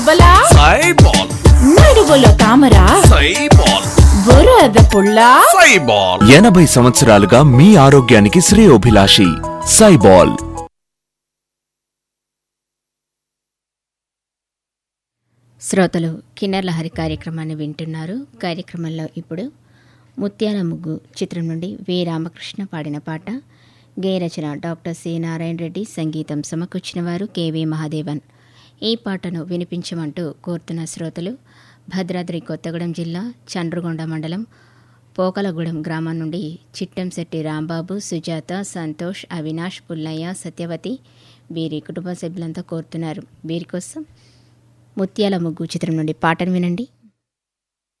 బలా సైబాల్ నడువులో తామరా సైబాల్ బురద పుల్ల సైబాల్ ఎనభై సంవత్సరాలుగా మీ ఆరోగ్యానికి శ్రేయోభిలాషి సైబాల్ శ్రోతలు కిన్నర్లహరి కార్యక్రమాన్ని వింటున్నారు కార్యక్రమంలో ఇప్పుడు ముత్యాల ముగ్గు చిత్రం నుండి వి రామకృష్ణ పాడిన పాట గేయ రచన డాక్టర్ సి నారాయణ రెడ్డి సంగీతం సమకూర్చిన వారు కెవి మహాదేవన్ ఈ పాటను వినిపించమంటూ కోరుతున్న శ్రోతలు భద్రాద్రి కొత్తగూడెం జిల్లా చండ్రుగొండ మండలం పోకలగూడెం గ్రామం నుండి చిట్టంశెట్టి రాంబాబు సుజాత సంతోష్ అవినాష్ పుల్లయ్య సత్యవతి వీరి కుటుంబ సభ్యులంతా కోరుతున్నారు వీరి కోసం ముత్యాల ముగ్గు చిత్రం నుండి పాటను వినండి